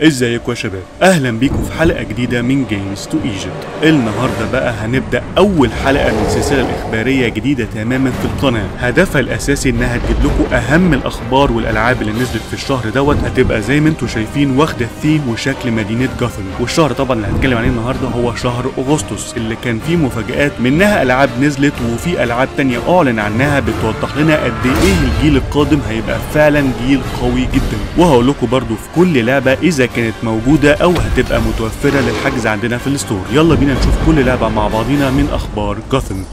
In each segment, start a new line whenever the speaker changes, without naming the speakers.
ازيكم يا شباب اهلا بيكم في حلقه جديده من جيمز تو ايجيبت النهارده بقى هنبدا اول حلقه من سلسله اخباريه جديده تماما في القناه هدفها الاساسي انها تجيب لكم اهم الاخبار والالعاب اللي نزلت في الشهر دوت هتبقى زي ما انتم شايفين واخده الثيم وشكل مدينه جوثام والشهر طبعا اللي هنتكلم عليه النهارده هو شهر اغسطس اللي كان فيه مفاجات منها العاب نزلت وفي العاب تانية اعلن عنها بتوضح لنا قد ايه الجيل القادم هيبقى فعلا جيل قوي جدا وهقول لكم برضو في كل لعبه اذا كانت موجوده او هتبقى متوفره للحجز عندنا في الستور يلا بينا نشوف كل لعبه مع بعضينا من اخبار جوثام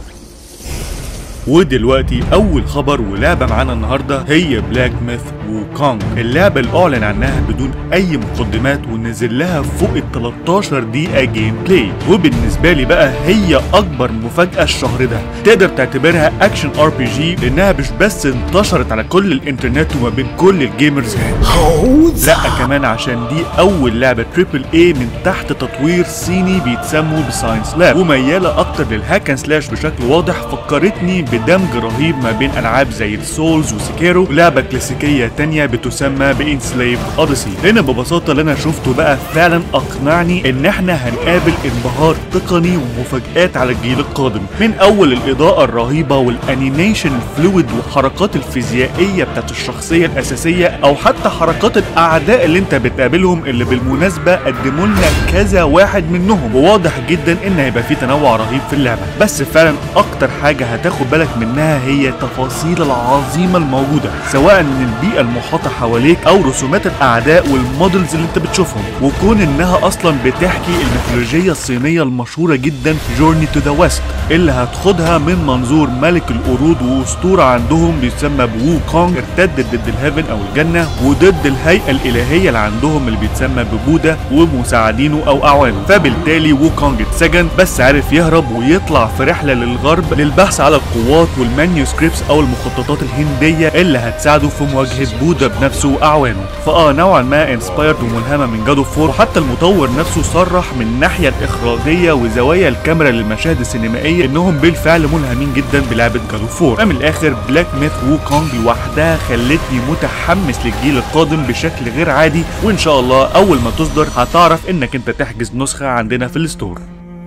ودلوقتي اول خبر ولعبه معانا النهارده هي بلاك ميث وكونج اللعبه اللي اعلن عنها بدون اي مقدمات ونزل لها فوق ال 13 دقيقه جيم بلاي وبالنسبه لي بقى هي اكبر مفاجاه الشهر ده تقدر تعتبرها اكشن ار بي جي لانها مش بس انتشرت على كل الانترنت وما بين كل الجيمرز لا كمان عشان دي اول لعبه تريبل اي من تحت تطوير صيني بيتسموا بساينس لاب ومياله اكتر للهاكن سلاش بشكل واضح فكرتني بدمج رهيب ما بين العاب زي السولز وسيكيرو ولعبه كلاسيكيه تانية بتسمى بانسليف اوديسي هنا ببساطه اللي انا شفته بقى فعلا اقنعني ان احنا هنقابل انبهار تقني ومفاجآت على الجيل القادم من اول الاضاءه الرهيبه والانيميشن الفلويد والحركات الفيزيائيه بتاعت الشخصيه الاساسيه او حتى حركات الاعداء اللي انت بتقابلهم اللي بالمناسبه قدموا لنا كذا واحد منهم وواضح جدا ان هيبقى في تنوع رهيب في اللعبه بس فعلا اكتر حاجه هتاخد بالك منها هي التفاصيل العظيمه الموجوده سواء من البيئه المحاطه حواليك او رسومات الاعداء والمودلز اللي انت بتشوفهم وكون انها اصلا بتحكي الميثولوجيه الصينيه المشهوره جدا جورني تو ذا ويست اللي هتاخدها من منظور ملك القرود واسطوره عندهم بيسمى بوو كونج ارتدت ضد الهيفن او الجنه وضد الهيئه الالهيه اللي عندهم اللي بيتسمى ببودا ومساعدينه او اعوانه فبالتالي وو كونج اتسجن بس عرف يهرب ويطلع في رحله للغرب للبحث على القوات والمانيوسكريبتس او المخططات الهنديه اللي هتساعده في مواجهه بودا بنفسه واعوانه فاه نوعا ما انسبايرد وملهمه من جادو فور وحتى المطور نفسه صرح من الناحيه الاخراجيه وزوايا الكاميرا للمشاهد السينمائيه انهم بالفعل ملهمين جدا بلعبه جادو فور فمن الاخر بلاك ميث وو كونج لوحدها خلتني متحمس للجيل القادم بشكل غير عادي وان شاء الله اول ما تصدر هتعرف انك انت تحجز نسخه عندنا في الستور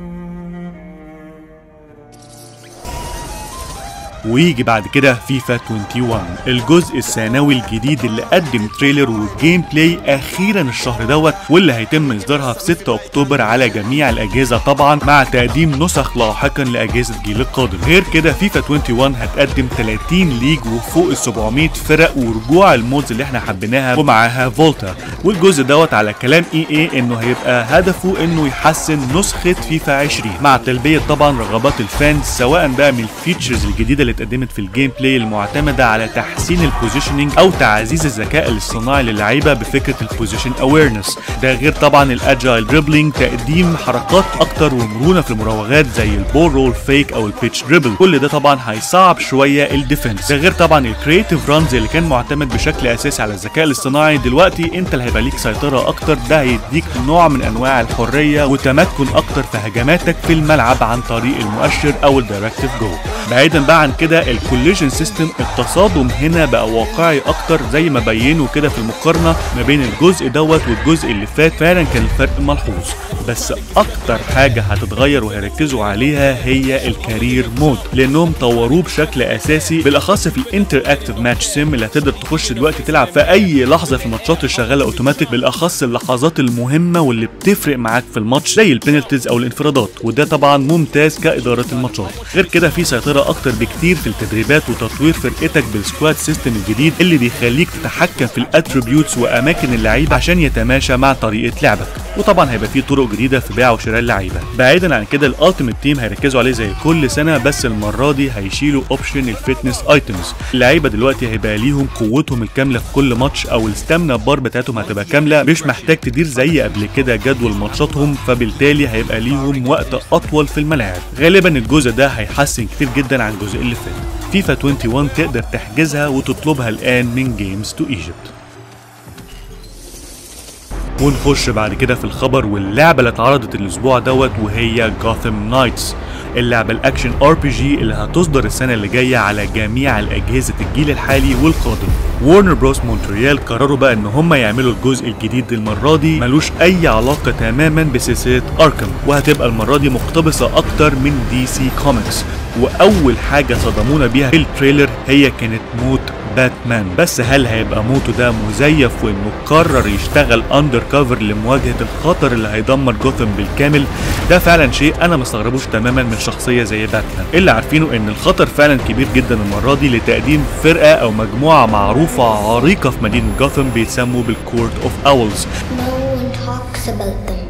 ويجي بعد كده فيفا 21 الجزء الثانوي الجديد اللي قدم تريلر وجيم بلاي اخيرا الشهر دوت واللي هيتم اصدارها في 6 اكتوبر على جميع الاجهزه طبعا مع تقديم نسخ لاحقا لاجهزه الجيل القادم غير كده فيفا 21 هتقدم 30 ليج وفوق ال 700 فرق ورجوع المودز اللي احنا حبيناها ومعاها فولتا والجزء دوت على كلام اي اي انه هيبقى هدفه انه يحسن نسخه فيفا 20 مع تلبيه طبعا رغبات الفانز سواء بقى من الفيتشرز الجديده اللي اتقدمت في الجيم بلاي المعتمده على تحسين البوزيشننج او تعزيز الذكاء الاصطناعي للعيبه بفكره البوزيشن اويرنس ده غير طبعا الاجايل دريبلينج تقديم حركات اكتر ومرونه في المراوغات زي البول رول فيك او البيتش دريبل كل ده طبعا هيصعب شويه الديفنس ده غير طبعا الكريتيف رانز اللي كان معتمد بشكل اساسي على الذكاء الاصطناعي دلوقتي انت اللي هيبقى ليك سيطره اكتر ده هيديك نوع من انواع الحريه وتمكن اكتر في هجماتك في الملعب عن طريق المؤشر او الدايركتيف جو بعيدا بقى عن كده الكوليجن سيستم التصادم هنا بقى واقعي اكتر زي ما بينوا كده في المقارنه ما بين الجزء دوت والجزء اللي فات فعلا كان الفرق ملحوظ بس اكتر حاجه هتتغير وهيركزوا عليها هي الكارير مود لانهم طوروه بشكل اساسي بالاخص في الانتر اكتيف ماتش سيم اللي هتقدر تخش دلوقتي تلعب في اي لحظه في الماتشات الشغاله اوتوماتيك بالاخص اللحظات المهمه واللي بتفرق معاك في الماتش زي البينالتيز او الانفرادات وده طبعا ممتاز كاداره الماتشات غير كده في سيطره اكتر بكتير في التدريبات وتطوير فرقتك بالسكواد سيستم الجديد اللي بيخليك تتحكم في الاتريبيوتس واماكن اللعيبه عشان يتماشى مع طريقه لعبك وطبعا هيبقى في طرق جديده في بيع وشراء اللعيبه بعيدا عن كده الالتيميت تيم هيركزوا عليه زي كل سنه بس المره دي هيشيلوا اوبشن الفيتنس ايتمز اللعيبه دلوقتي هيبقى ليهم قوتهم الكامله في كل ماتش او الستامنا بار بتاعتهم هتبقى كامله مش محتاج تدير زي قبل كده جدول ماتشاتهم فبالتالي هيبقى ليهم وقت اطول في الملاعب غالبا الجزء ده هيحسن كتير جدا عن الجزء اللي فات فيفا 21 تقدر تحجزها وتطلبها الآن من جيمز تو ايجيبت ونخش بعد كده في الخبر واللعبة اللي اتعرضت الأسبوع دوت وهي جوثام نايتس اللعبه الاكشن ار بي جي اللي هتصدر السنه اللي جايه على جميع الاجهزه الجيل الحالي والقادم وورنر بروس مونتريال قرروا بقى ان هم يعملوا الجزء الجديد المره دي ملوش اي علاقه تماما بسلسله اركم وهتبقى المره دي مقتبسه اكتر من دي سي كوميكس واول حاجه صدمونا بيها في التريلر هي كانت موت باتمان بس هل هيبقى موته ده مزيف وانه قرر يشتغل اندر كفر لمواجهه الخطر اللي هيدمر جوثام بالكامل ده فعلا شيء انا مستغربوش تماما من شخصيه زي باتمان اللي عارفينه ان الخطر فعلا كبير جدا المره دي لتقديم فرقه او مجموعه معروفه عريقه في مدينه جوثام بيتسموا بالكورت اوف اولز
No one talks about them.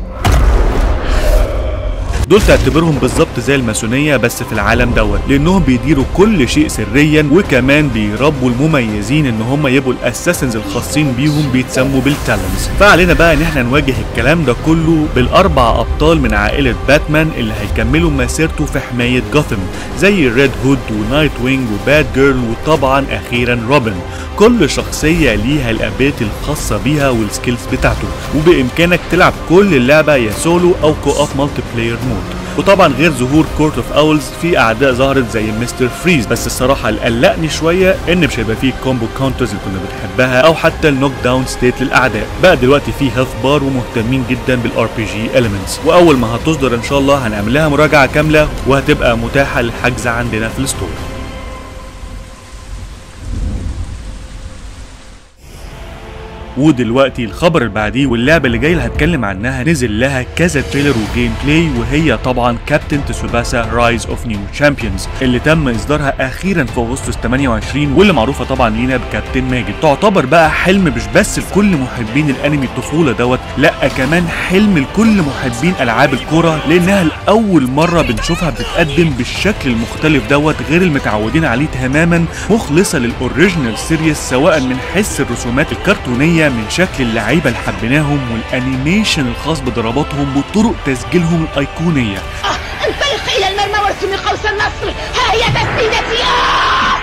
دول تعتبرهم بالظبط زي الماسونية بس في العالم دوت لأنهم بيديروا كل شيء سريا وكمان بيربوا المميزين إن هم يبقوا الأساسنز الخاصين بيهم بيتسموا بالتالنز فعلينا بقى إن احنا نواجه الكلام ده كله بالأربع أبطال من عائلة باتمان اللي هيكملوا مسيرته في حماية جوثام زي ريد هود ونايت وينج وباد جيرل وطبعا أخيرا روبن كل شخصية ليها الأبيلتي الخاصة بيها والسكيلز بتاعته وبإمكانك تلعب كل اللعبة يا سولو أو كو أوف مالتي بلاير مود وطبعا غير ظهور كورت اوف اولز في اعداء ظهرت زي مستر فريز بس الصراحه اللي قلقني شويه ان مش هيبقى فيه كومبو كاونترز اللي كنا بنحبها او حتى النوك داون ستيت للاعداء بقى دلوقتي في هيلث بار ومهتمين جدا بالار بي جي اليمنتس واول ما هتصدر ان شاء الله هنعمل لها مراجعه كامله وهتبقى متاحه للحجز عندنا في الستور ودلوقتي الخبر اللي بعديه واللعبه اللي جايه اللي هتكلم عنها نزل لها كذا تريلر وجيم بلاي وهي طبعا كابتن تسوباسا رايز اوف نيو تشامبيونز اللي تم اصدارها اخيرا في اغسطس 28 واللي معروفه طبعا لينا بكابتن ماجد تعتبر بقى حلم مش بس لكل محبين الانمي الطفوله دوت لا كمان حلم لكل محبين العاب الكوره لانها لاول مره بنشوفها بتتقدم بالشكل المختلف دوت غير المتعودين عليه تماما مخلصه للاوريجينال سيريس سواء من حس الرسومات الكرتونيه من شكل اللعيبه اللي حبيناهم والانيميشن الخاص بضرباتهم وطرق تسجيلهم الايقونيه
انطلق إلى المرمى وارسم قوس النصر ها هي تسديدتي آه!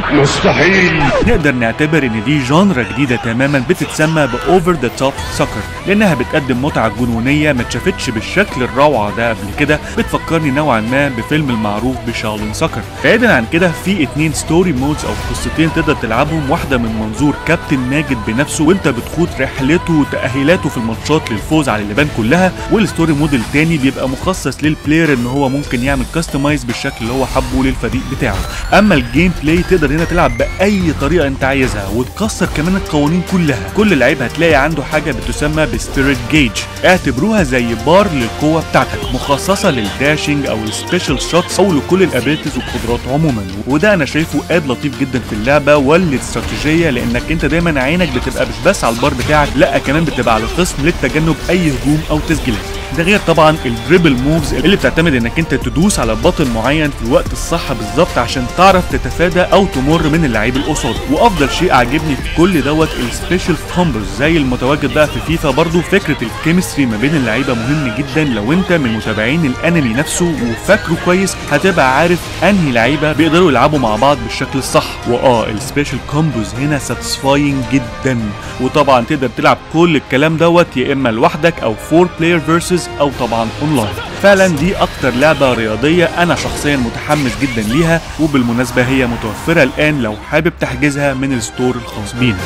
مستحيل
نقدر نعتبر ان دي جانرا جديده تماما بتتسمى باوفر ذا توب سكر لانها بتقدم متعه جنونيه ما اتشافتش بالشكل الروعه ده قبل كده بتفكرني نوعا ما بفيلم المعروف بشاولين سكر بعيدا عن كده في اتنين ستوري مودز او قصتين تقدر تلعبهم واحده من منظور كابتن ماجد بنفسه وانت بتخوض رحلته وتاهيلاته في الماتشات للفوز على اليابان كلها والستوري مود التاني بيبقى مخصص للبلاير ان هو ممكن يعمل كاستمايز بالشكل اللي هو حبه للفريق بتاعه اما الجيم بلاي تقدر هنا تلعب باي طريقه انت عايزها وتكسر كمان القوانين كلها كل لعيب هتلاقي عنده حاجه بتسمى بسبيريت جيج اعتبروها زي بار للقوه بتاعتك مخصصه للداشنج او السبيشال شوتس او لكل الابيلتيز والقدرات عموما وده انا شايفه اد لطيف جدا في اللعبه والاستراتيجيه لانك انت دايما عينك بتبقى مش بس على البار بتاعك لا كمان بتبقى على الخصم للتجنب اي هجوم او تسجيلات ده غير طبعا الدريبل موفز اللي بتعتمد انك انت تدوس على بطن معين في الوقت الصح بالظبط عشان تعرف تتفادى او تمر من اللعيب القصاد وافضل شيء عاجبني في كل دوت السبيشال كومبوز زي المتواجد بقى في فيفا برضو فكره الكيمستري ما بين اللعيبه مهم جدا لو انت من متابعين الانمي نفسه وفاكره كويس هتبقى عارف انهي لعيبه بيقدروا يلعبوا مع بعض بالشكل الصح واه السبيشال كومبوز هنا ساتيسفاينج جدا وطبعا تقدر تلعب كل الكلام دوت يا اما لوحدك او فور بلاير فيرسز او طبعا اونلاين فعلا دي اكتر لعبه رياضيه انا شخصيا متحمس جدا ليها وبالمناسبه هي متوفره الان لو حابب تحجزها من الستور الخاص بينا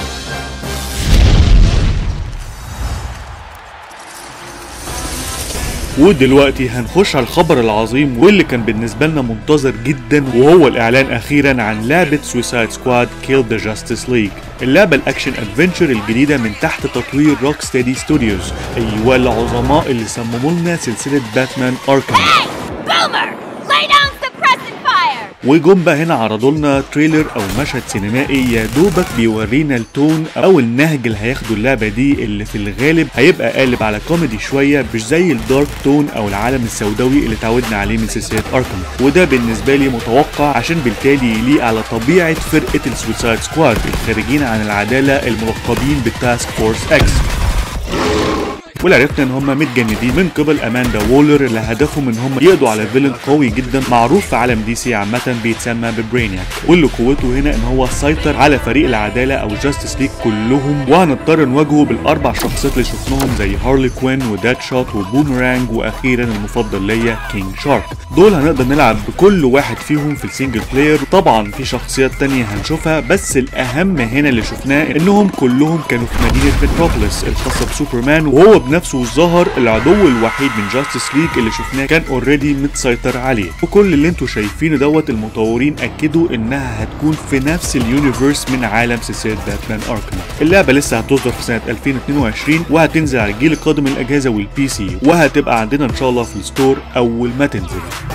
ودلوقتي هنخش على الخبر العظيم واللي كان بالنسبة لنا منتظر جدا وهو الإعلان أخيرا عن لعبة سويسايد سكواد كيل ذا جاستس ليج اللعبة الأكشن أدفنتشر الجديدة من تحت تطوير روك ستيدي ستوديوز أيوة العظماء اللي صمموا لنا سلسلة باتمان أركام
Boomer! Lay down suppressant fire!
وجم بقى هنا عرضوا لنا تريلر او مشهد سينمائي يا دوبك بيورينا التون او النهج اللي هياخده اللعبه دي اللي في الغالب هيبقى قالب على كوميدي شويه مش زي الدارك تون او العالم السوداوي اللي اتعودنا عليه من سلسله اركم وده بالنسبه لي متوقع عشان بالتالي يليق على طبيعه فرقه السويسايد سكواد الخارجين عن العداله الملقبين بالتاسك فورس اكس واللي عرفنا ان هم متجندين من قبل اماندا وولر اللي هدفهم ان هم يقضوا على فيلن قوي جدا معروف في عالم دي سي عامه بيتسمى ببرينياك واللي قوته هنا ان هو سيطر على فريق العداله او جاستس ليج كلهم وهنضطر نواجهه بالاربع شخصيات اللي شفناهم زي هارلي كوين ودات شوت وبومرانج واخيرا المفضل ليا كينج شارك دول هنقدر نلعب بكل واحد فيهم في السنجل بلاير طبعا في شخصيات تانية هنشوفها بس الاهم هنا اللي شفناه انهم كلهم كانوا في مدينه متروبوليس الخاصه بسوبرمان وهو بنفسه ظهر العدو الوحيد من جاستس ليج اللي شفناه كان اوريدي متسيطر عليه وكل اللي انتوا شايفينه دوت المطورين اكدوا انها هتكون في نفس اليونيفرس من عالم سلسله باتمان اركم اللعبه لسه هتصدر في سنه 2022 وهتنزل على الجيل القادم من الاجهزه والبي سي وهتبقى عندنا ان شاء الله في الستور اول ما تنزل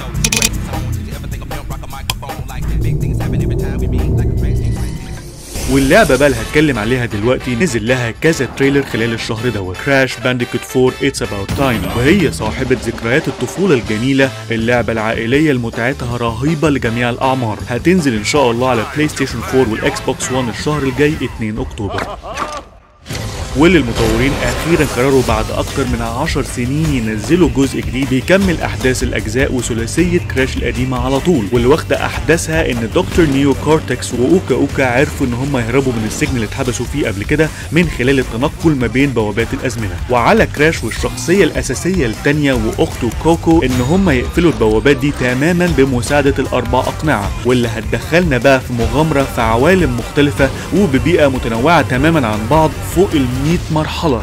واللعبة بقى اللي هتكلم عليها دلوقتي نزل لها كذا تريلر خلال الشهر دوت كراش بانديكوت 4 اتس اباوت تايم وهي صاحبة ذكريات الطفولة الجميلة اللعبة العائلية اللي متعتها رهيبة لجميع الأعمار هتنزل إن شاء الله على بلاي ستيشن 4 والإكس بوكس 1 الشهر الجاي 2 أكتوبر واللي المطورين اخيرا قرروا بعد اكتر من 10 سنين ينزلوا جزء جديد بيكمل احداث الاجزاء وثلاثيه كراش القديمه على طول واللي واخده احداثها ان دكتور نيو كورتكس واوكا اوكا عرفوا ان هم يهربوا من السجن اللي اتحبسوا فيه قبل كده من خلال التنقل ما بين بوابات الازمنه وعلى كراش والشخصيه الاساسيه الثانيه واخته كوكو ان هم يقفلوا البوابات دي تماما بمساعده الاربع اقنعه واللي هتدخلنا بقى في مغامره في عوالم مختلفه وببيئه متنوعه تماما عن بعض فوق ال 100 مرحلة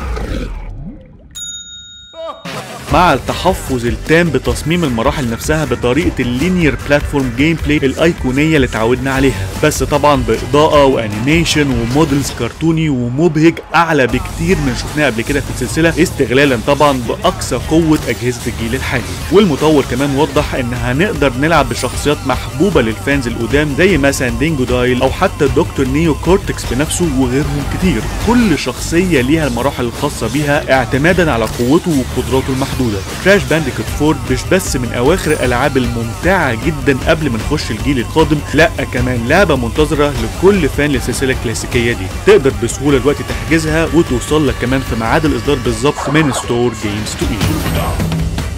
مع التحفظ التام بتصميم المراحل نفسها بطريقه اللينير بلاتفورم جيم بلاي الايقونيه اللي اتعودنا عليها بس طبعا باضاءه وانيميشن وموديلز كرتوني ومبهج اعلى بكتير من شفناه قبل كده في السلسله استغلالا طبعا باقصى قوه اجهزه الجيل الحالي والمطور كمان وضح ان هنقدر نلعب بشخصيات محبوبه للفانز القدام زي مثلا دينجو دايل او حتى دكتور نيو كورتكس بنفسه وغيرهم كتير كل شخصيه ليها المراحل الخاصه بيها اعتمادا على قوته وقدراته المحدوده محدوده كراش بانديكوت 4 مش بس من اواخر الالعاب الممتعه جدا قبل ما نخش الجيل القادم لا كمان لعبه منتظره لكل فان للسلسله الكلاسيكيه دي تقدر بسهوله دلوقتي تحجزها وتوصل لك كمان في ميعاد الاصدار بالظبط من ستور جيمز تو ايجيبت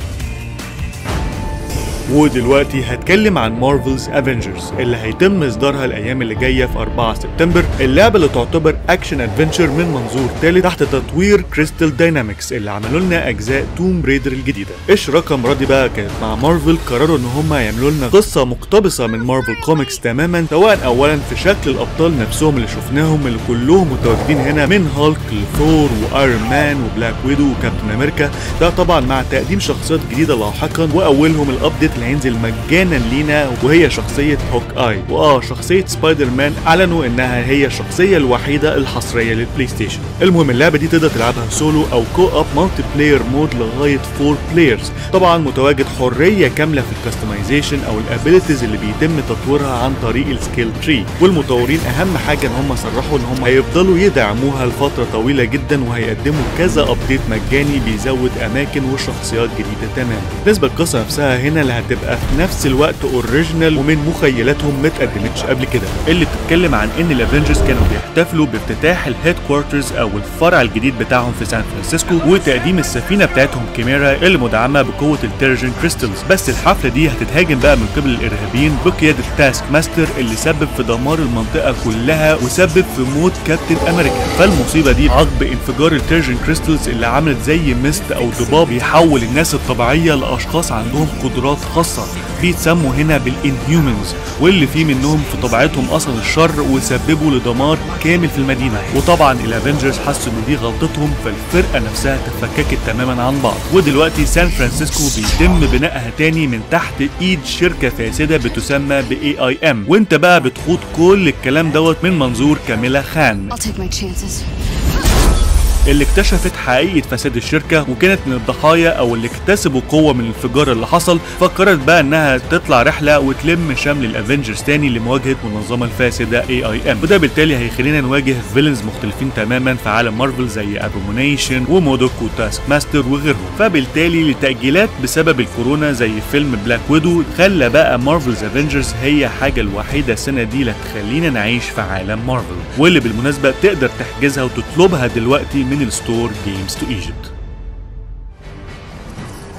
ودلوقتي هتكلم عن مارفلز افنجرز اللي هيتم اصدارها الايام اللي جايه في 4 سبتمبر اللعبه اللي تعتبر اكشن ادفنتشر من منظور ثالث تحت تطوير كريستال داينامكس اللي عملوا لنا اجزاء توم بريدر الجديده اشراكه المره دي بقى كانت مع مارفل قرروا ان هم يعملوا لنا قصه مقتبسه من مارفل كوميكس تماما سواء اولا في شكل الابطال نفسهم اللي شفناهم اللي كلهم متواجدين هنا من هالك لثور وايرون مان وبلاك ويدو وكابتن امريكا ده طبعا مع تقديم شخصيات جديده لاحقا واولهم الابديت اللي هينزل مجانا لينا وهي شخصيه هوك اي واه شخصيه سبايدر مان اعلنوا انها هي الشخصيه الوحيده الحصريه للبلاي ستيشن المهم اللعبه دي تقدر تلعبها سولو او كو اب مالتي بلاير مود لغايه 4 بلايرز طبعا متواجد حريه كامله في الكستمايزيشن او الابيليتيز اللي بيتم تطويرها عن طريق السكيل تري والمطورين اهم حاجه ان هم صرحوا ان هم هيفضلوا يدعموها لفتره طويله جدا وهيقدموا كذا ابديت مجاني بيزود اماكن وشخصيات جديده تماما بالنسبه للقصه نفسها هنا اللي هتبقى في نفس الوقت اوريجينال ومن مخيلاتهم ما اتقدمتش قبل كده اللي بتتكلم عن ان الافنجرز كانوا بيحتفلوا بافتتاح الهيد كوارترز او الفرع الجديد بتاعهم في سان فرانسيسكو وتقديم السفينه بتاعتهم كيميرا اللي مدعمه بقوه التيرجن كريستلز بس الحفله دي هتتهاجم بقى من قبل الارهابيين بقياده تاسك ماستر اللي سبب في دمار المنطقه كلها وسبب في موت كابتن امريكا فالمصيبه دي عقب انفجار التيرجن كريستلز اللي عملت زي مست او ضباب يحول الناس الطبيعيه لاشخاص عندهم قدرات خاصه بيتسموا هنا بالانهيومنز واللي فيه منهم في طبيعتهم اصلا الشر وسببوا لدمار كامل في المدينه وطبعا الافنجرز حسوا ان دي غلطتهم فالفرقه نفسها تفككت تماما عن بعض ودلوقتي سان فرانسيسكو بيتم بنائها تاني من تحت ايد شركه فاسده بتسمى باي اي ام وانت بقى بتخوض كل الكلام دوت من منظور كاميلا خان
I'll take my chances.
اللي اكتشفت حقيقة فساد الشركة وكانت من الضحايا أو اللي اكتسبوا قوة من الانفجار اللي حصل فقررت بقى إنها تطلع رحلة وتلم شمل الأفنجرز تاني لمواجهة المنظمة الفاسدة اي اي ام وده بالتالي هيخلينا نواجه فيلنز مختلفين تماما في عالم مارفل زي ابومونيشن ومودوك وتاسك ماستر وغيرهم فبالتالي لتأجيلات بسبب الكورونا زي فيلم بلاك ويدو خلى بقى مارفلز افنجرز هي حاجة الوحيدة السنة دي اللي تخلينا نعيش في عالم مارفل واللي بالمناسبة تقدر تحجزها وتطلبها دلوقتي من الستور جيمز تو ايجيبت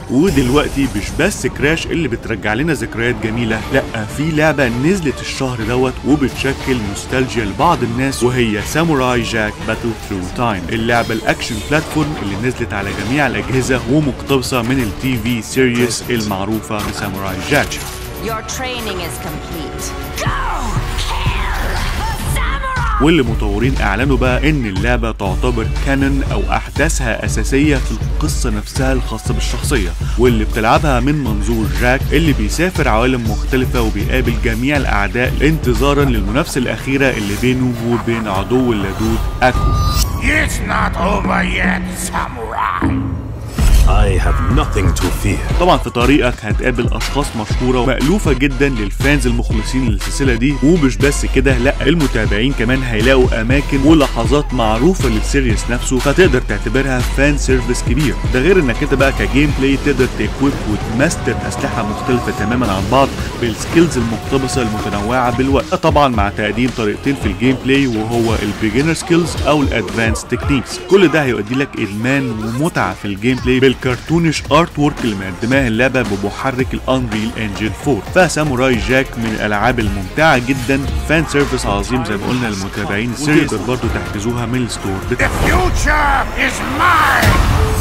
ودلوقتي مش بس كراش اللي بترجع لنا ذكريات جميله لا في لعبه نزلت الشهر دوت وبتشكل نوستالجيا لبعض الناس وهي ساموراي جاك باتل ثرو تايم اللعبه الاكشن بلاتفورم اللي نزلت على جميع الاجهزه ومقتبسه من التي في سيريس المعروفه بساموراي جاك
Your training is complete. Go! Kill! Samurai!
واللي مطورين اعلنوا بقى ان اللعبه تعتبر كانون او احداثها اساسيه في القصه نفسها الخاصه بالشخصيه واللي بتلعبها من منظور جاك اللي بيسافر عوالم مختلفه وبيقابل جميع الاعداء انتظارا للمنافسه الاخيره اللي بينه وبين عدو اللدود اكو
It's not over yet, samurai.
I have nothing to fear.
طبعا في طريقك هتقابل اشخاص مشهوره ومألوفه جدا للفانز المخلصين للسلسله دي ومش بس كده لا المتابعين كمان هيلاقوا اماكن ولحظات معروفه للسيريس نفسه فتقدر تعتبرها فان سيرفيس كبير ده غير انك انت بقى كجيم بلاي تقدر تكويب وتماستر اسلحه مختلفه تماما عن بعض بالسكيلز المقتبسه المتنوعه بالوقت طبعا مع تقديم طريقتين في الجيم بلاي وهو البيجنر سكيلز او الادفانس تكنيكس كل ده هيؤدي لك ادمان ومتعه في الجيم بلاي بالكرتونش ارت وورك اللي مقدماه اللعبه بمحرك الانريل انجن 4 فساموراي جاك من الالعاب الممتعه جدا فان سيرفيس عظيم زي ما قلنا للمتابعين السيريس تقدر برضه تحجزوها من الستور
The
بتاعها
future is mine.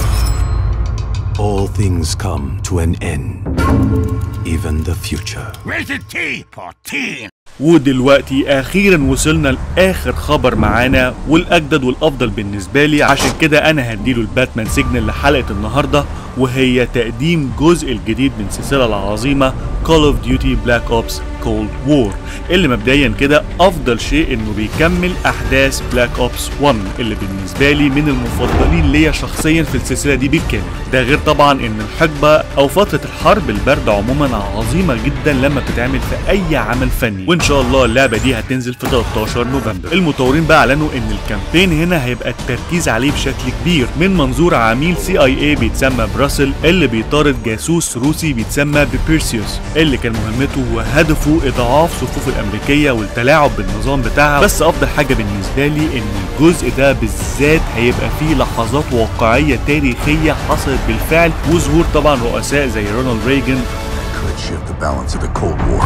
All things come to an end, even the future.
Rated T for teen.
ودلوقتي اخيرا وصلنا لاخر خبر معانا والاجدد والافضل بالنسبه لي عشان كده انا هديله الباتمان سيجنال لحلقه النهارده وهي تقديم جزء الجديد من السلسله العظيمه Call of Duty Black Ops Cold War اللي مبدئيا كده افضل شيء انه بيكمل احداث بلاك اوبس 1 اللي بالنسبه لي من المفضلين ليا شخصيا في السلسله دي بالكامل ده غير طبعا ان الحقبه او فتره الحرب البارده عموما عظيمه جدا لما بتتعمل في اي عمل فني وان شاء الله اللعبه دي هتنزل في 13 نوفمبر المطورين بقى اعلنوا ان الكامبين هنا هيبقى التركيز عليه بشكل كبير من منظور عميل سي اي اي بيتسمى براسل اللي بيطارد جاسوس روسي بيتسمى ببيرسيوس اللي كان مهمته وهدفه اضعاف صفوف الامريكيه والتلاعب بالنظام بتاعها بس افضل حاجه بالنسبه لي ان الجزء ده بالذات هيبقى فيه لحظات واقعيه تاريخيه حصلت بالفعل وظهور طبعا رؤساء زي رونالد ريجن
could shift the balance of the Cold War.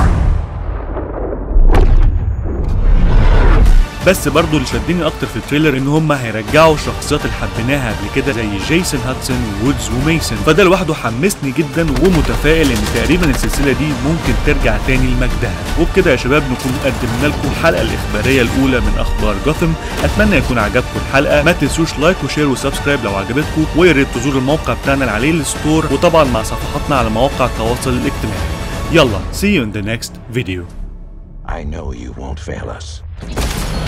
بس برضو اللي شدني اكتر في التريلر ان هم هيرجعوا الشخصيات اللي حبيناها قبل كده زي جيسون هاتسون وودز وميسون فده لوحده حمسني جدا ومتفائل ان تقريبا السلسله دي ممكن ترجع تاني لمجدها وبكده يا شباب نكون قدمنا لكم الحلقه الاخباريه الاولى من اخبار جوثم اتمنى يكون عجبكم الحلقه ما تنسوش لايك وشير وسبسكرايب لو عجبتكم ويا ريت تزوروا الموقع بتاعنا اللي عليه الستور وطبعا مع صفحاتنا على مواقع التواصل الاجتماعي يلا see you in the next video
I know you won't fail us.